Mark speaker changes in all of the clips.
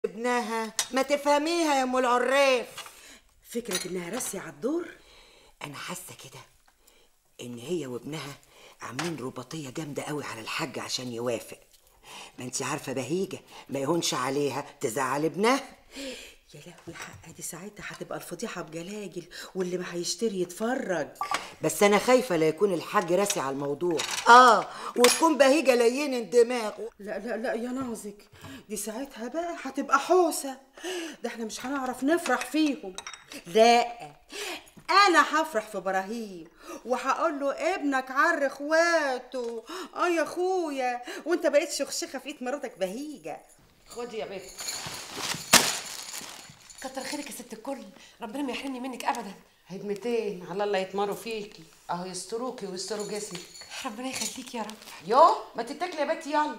Speaker 1: ابنها ما تفهميها يا ام العراف
Speaker 2: فكرة انها راسية على الدور
Speaker 1: انا حاسه كده ان هي وابنها عاملين رباطيه جامده قوي على الحاج عشان يوافق ما انت عارفه بهيجه ما يهونش عليها تزعل ابنها
Speaker 2: يا لهوي حق دي ساعتها هتبقى الفضيحة بجلاجل واللي ما هيشتري يتفرج
Speaker 1: بس انا خايفه لا يكون الحاج راسي على الموضوع اه وتكون بهيجه لين الدماغ
Speaker 2: لا لا لا يا نازك دي ساعتها بقى هتبقى حوسة ده احنا مش هنعرف نفرح فيهم لا انا هفرح في ابراهيم وهقول له ابنك عر اخواته اه يا اخويا وانت بقيت شخشخه في ايد مراتك بهيجه خدي يا بنت
Speaker 3: كتر خيرك يا ست الكل ربنا ما يحرمني منك ابدا
Speaker 4: هدمتين على الله يتمروا فيكي اهو يستروكي ويستروا جسمك
Speaker 3: ربنا يخليك يا رب
Speaker 4: يو ما تتاكلي يا بنتي يلا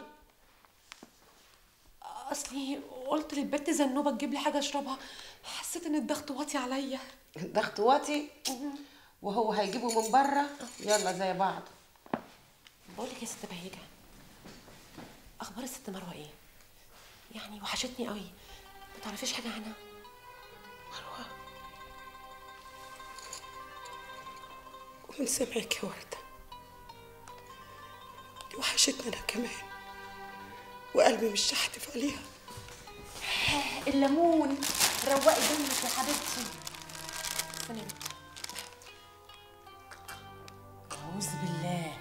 Speaker 3: اصلي قلت للبنت زنوبه تجيب لي حاجه اشربها حسيت ان الضغط واطي عليا
Speaker 4: الضغط واطي وهو هيجيبه من بره يلا زي بعض
Speaker 3: بقول لك يا ست بهيجه اخبار الست مروه ايه يعني وحشتني قوي ما تعرفيش حاجه عنها
Speaker 2: مروه ومن سمعك يا ورده دي وحشتني انا كمان وقلبي مش هحتف عليها
Speaker 3: الليمون روقي دمك يا حبيبتي استني
Speaker 4: اعوذ بالله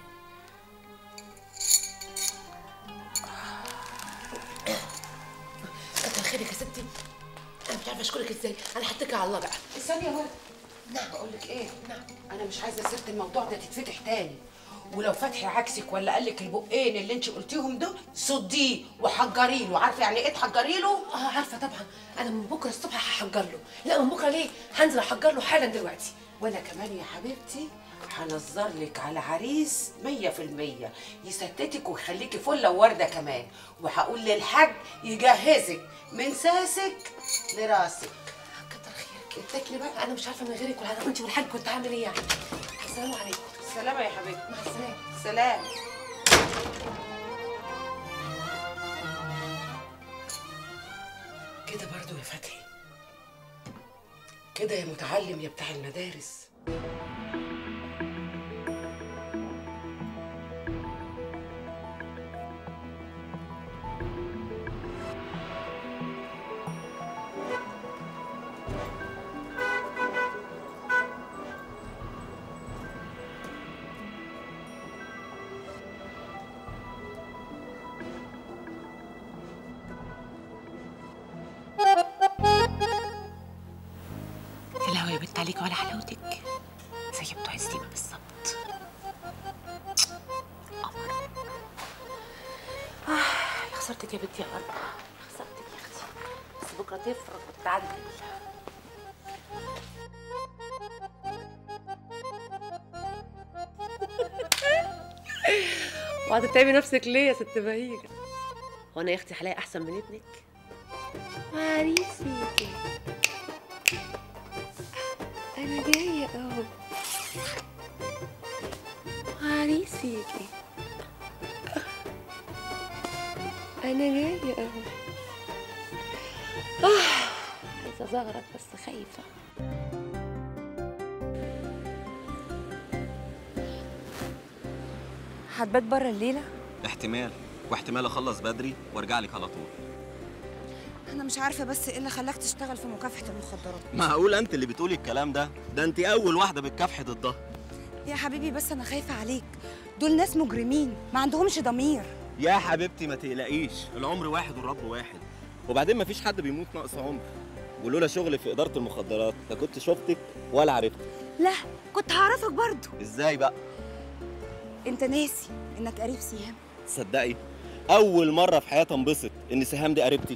Speaker 3: كتر خيرك يا ستي انا مش عارفه اشكرك ازاي انا هتكل على الله بقى
Speaker 4: ثانيه يا ورده نعم بقول لك ايه
Speaker 3: نعم
Speaker 4: انا مش عايزه سيره الموضوع ده تتفتح تاني ولو فتحي عكسك ولا قال لك البقين اللي انت قلتيهم دول صديه وحجري له عارفه يعني ايه تحجري له
Speaker 3: اه عارفه طبعا انا من بكره الصبح هحجر له لا من بكره ليه هنزل احجر له حالا دلوقتي
Speaker 4: وانا كمان يا حبيبتي هنظر لك على عريس مية في المية يستتك ويخليكي فلة ووردة كمان وهقول للحاج يجهزك من ساسك لراسك
Speaker 3: كتر خيرك اتكلي بقى انا مش عارفه من غيرك ولا انت والحاج كنت هعمل ايه يعني السلام عليكم
Speaker 4: سلامة يا حبيبتي
Speaker 3: مع السلامه
Speaker 4: سلام كده برضو يا فتحي كده يا متعلم يا بتاع المدارس
Speaker 3: في الهوا يا بنت عليك ولا حلاوتك زي بتوع السيما بالظبط قمر آه يا خسرتك يا بنتي يا قلب يا خسرتك يا اختي بس بكره تفرق وتتعدل وهتتعبي نفسك ليه يا ست بهيجه هو انا يا اختي هلاقي احسن من ابنك عريسي انا جايه اهو عريسي يجي انا جايه اهو آه، عايزه ازغرط بس خايفه
Speaker 5: هتبات بره الليله
Speaker 6: احتمال واحتمال اخلص بدري وارجع لك على طول
Speaker 5: انا مش عارفه بس ايه اللي خلاك تشتغل في مكافحه المخدرات
Speaker 6: معقول انت اللي بتقولي الكلام ده ده انت اول واحده بتكافحي ضدها
Speaker 5: يا حبيبي بس انا خايفه عليك دول ناس مجرمين ما عندهمش ضمير
Speaker 6: يا حبيبتي ما تقلقيش العمر واحد والرب واحد وبعدين ما فيش حد بيموت ناقص عمر ولولا شغلي في اداره المخدرات لا كنت شفتك ولا عرفتك
Speaker 5: لا كنت هعرفك برضه
Speaker 6: ازاي بقى
Speaker 5: انت ناسي انك قريب سيام
Speaker 6: تصدقي اول مره في حياتي انبسط ان سهام دي قريبتي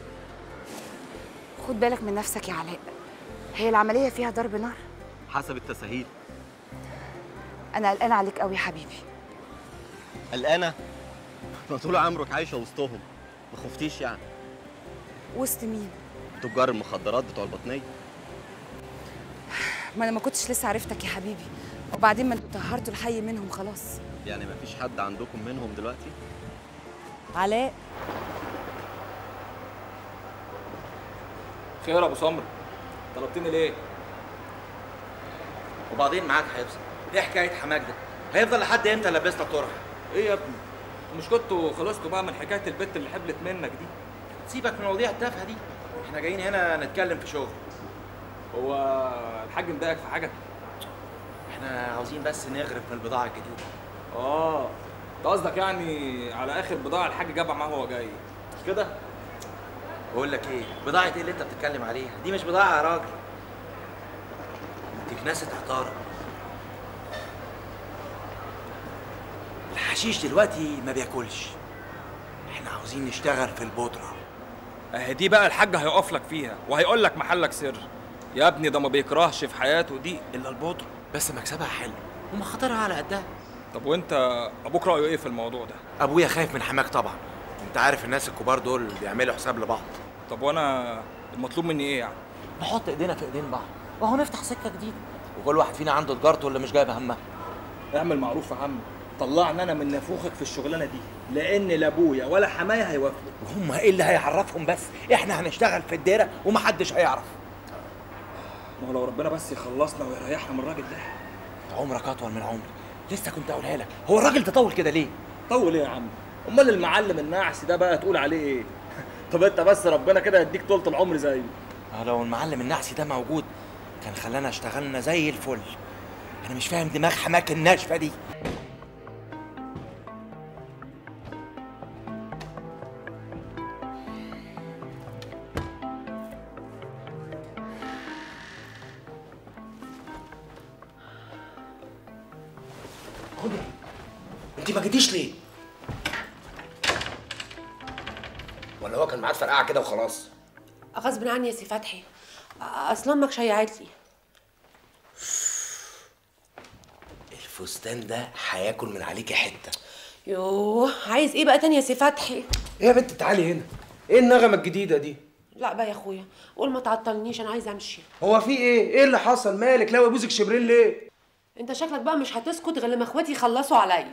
Speaker 5: خد بالك من نفسك يا علاء هي العمليه فيها ضرب نار
Speaker 6: حسب التساهيل
Speaker 5: انا قلقانه عليك قوي يا حبيبي
Speaker 6: قلقانه ما طول عمرك عايشه وسطهم ما خفتيش يعني
Speaker 5: وسط مين
Speaker 6: تجار المخدرات بتوع البطنيه
Speaker 5: ما انا ما كنتش لسه عرفتك يا حبيبي وبعدين ما انتوا طهرتوا الحي منهم خلاص
Speaker 6: يعني ما فيش حد عندكم منهم دلوقتي
Speaker 5: علاء
Speaker 7: خير يا ابو سمر طلبتني ليه
Speaker 6: وبعدين معاك هيفضل ايه حكايه حماك ده هيفضل لحد امتى لابسنا طرح
Speaker 7: ايه يا ابني انتوا مش كنتوا خلصتوا بقى من حكايه البت اللي حبلت منك دي
Speaker 6: سيبك من المواضيع التافهه دي احنا جايين هنا نتكلم في شغل
Speaker 7: هو الحاج مضايقك في حاجه
Speaker 6: احنا عاوزين بس نغرف من البضاعه الجديده
Speaker 7: اه انت قصدك يعني على اخر بضاعه الحاج جابها معاه وهو جاي مش كده
Speaker 6: بقول لك ايه بضاعه ايه اللي انت بتتكلم عليها دي مش بضاعه يا راجل دي كناسه عطاره الحشيش دلوقتي ما بياكلش احنا عاوزين نشتغل في البودره
Speaker 7: اهي دي بقى الحاج هيقف لك فيها وهيقول لك محلك سر يا ابني ده ما بيكرهش في حياته دي الا البودره
Speaker 6: بس مكسبها حلو ومخاطرها على قدها
Speaker 7: طب وانت ابوك رايه ايه في الموضوع ده
Speaker 6: ابويا خايف من حماك طبعا انت عارف الناس الكبار دول بيعملوا حساب لبعض
Speaker 7: طب وانا المطلوب مني ايه يعني
Speaker 6: نحط ايدينا في ايدين بعض وهو نفتح سكه جديده وكل واحد فينا عنده تجارته اللي مش جايبه همها
Speaker 7: اعمل معروف يا عم طلعني انا من نافوخك في الشغلانه دي لان لا ابويا ولا حمايا هيوافقوا
Speaker 6: وهم ايه اللي هيعرفهم بس احنا هنشتغل في الديره ومحدش هيعرف
Speaker 7: ما هو لو ربنا بس يخلصنا ويريحنا من الراجل ده
Speaker 6: عمرك اطول من عمري لسه كنت اقولها لك هو الراجل ده طول كده ليه
Speaker 7: طول ايه يا عم امال المعلم النعس ده بقى تقول عليه ايه طب انت بس ربنا كده يديك طولة العمر زيه
Speaker 6: آه لو المعلم النعسي ده موجود كان خلانا اشتغلنا زي الفل انا مش فاهم دماغ حماك الناشفه دي خدي انت ما جيتيش ليه؟ ولا هو كان معاه فرقعه كده وخلاص؟
Speaker 3: غصب عني يا سي فتحي اصل امك شيعت لي
Speaker 6: الفستان ده هياكل من عليكي حته
Speaker 3: يوه عايز ايه بقى تاني يا سي فتحي
Speaker 8: ايه يا بنت تعالي هنا ايه النغمه الجديده دي
Speaker 3: لا بقى يا اخويا قول ما تعطلنيش انا عايزه امشي
Speaker 8: هو في ايه ايه اللي حصل مالك لاوي بوزك شبرين ليه
Speaker 3: انت شكلك بقى مش هتسكت غير لما اخواتي يخلصوا عليا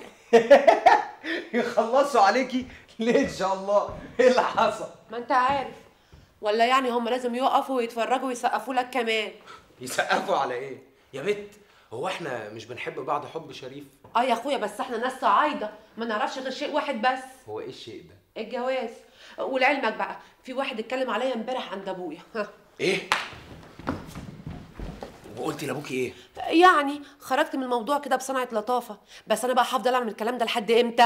Speaker 8: يخلصوا عليكي ليه ان شاء الله ايه اللي حصل
Speaker 3: ما انت عارف ولا يعني هم لازم يقفوا ويتفرجوا ويسقفوا لك كمان
Speaker 8: يسقفوا على ايه يا بنت هو احنا مش بنحب بعض حب شريف
Speaker 3: اه يا اخويا بس احنا ناس صعايده ما نعرفش غير شيء واحد بس
Speaker 8: هو ايه الشيء ده
Speaker 3: الجواز ولعلمك بقى في واحد اتكلم عليا امبارح عند ابويا ها.
Speaker 8: ايه وقلتي لابوكي ايه
Speaker 3: يعني خرجت من الموضوع كده بصنعة لطافة بس أنا بقى هفضل أعمل الكلام ده لحد إمتى؟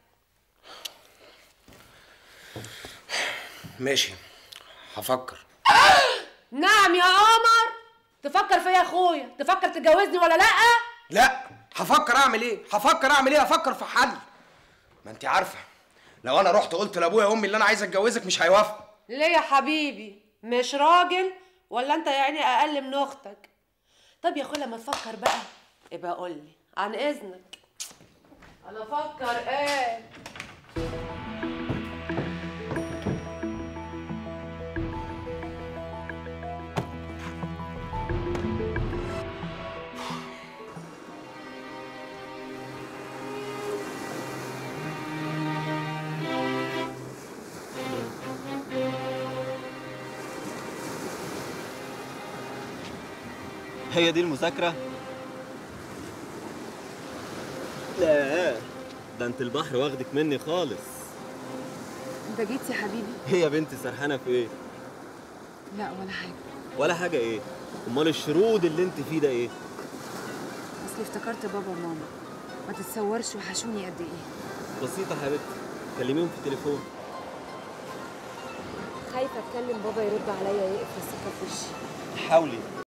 Speaker 8: ماشي هفكر
Speaker 3: نعم يا قمر تفكر فيا يا أخويا تفكر تتجوزني ولا لأ؟
Speaker 8: لا هفكر اعمل ايه هفكر اعمل ايه هفكر في حل ما انت عارفه لو انا رحت قلت لابويا وامي اللي انا عايز اتجوزك مش هيوافقوا
Speaker 3: ليه يا حبيبي؟ مش راجل ولا أنت يعني أقل من أختك؟ طب يا أخويا لما تفكر بقى ابقى قول لي عن إذنك أنا أفكر إيه؟
Speaker 6: هي دي المذاكرة؟ لا ده انت البحر واخدك مني خالص
Speaker 5: انت جيت يا حبيبي
Speaker 6: هي يا بنتي سرحانة في ايه؟
Speaker 5: لا ولا حاجه
Speaker 6: ولا حاجة ايه؟ امال الشرود اللي انت فيه ده ايه؟
Speaker 5: اصلي افتكرت بابا وماما ما تتصورش وحشوني قد ايه
Speaker 6: بسيطة يا حبيبتي كلميهم في التليفون
Speaker 5: خايفه اتكلم بابا يرد عليا يقفل السكه في وشي
Speaker 6: حاولي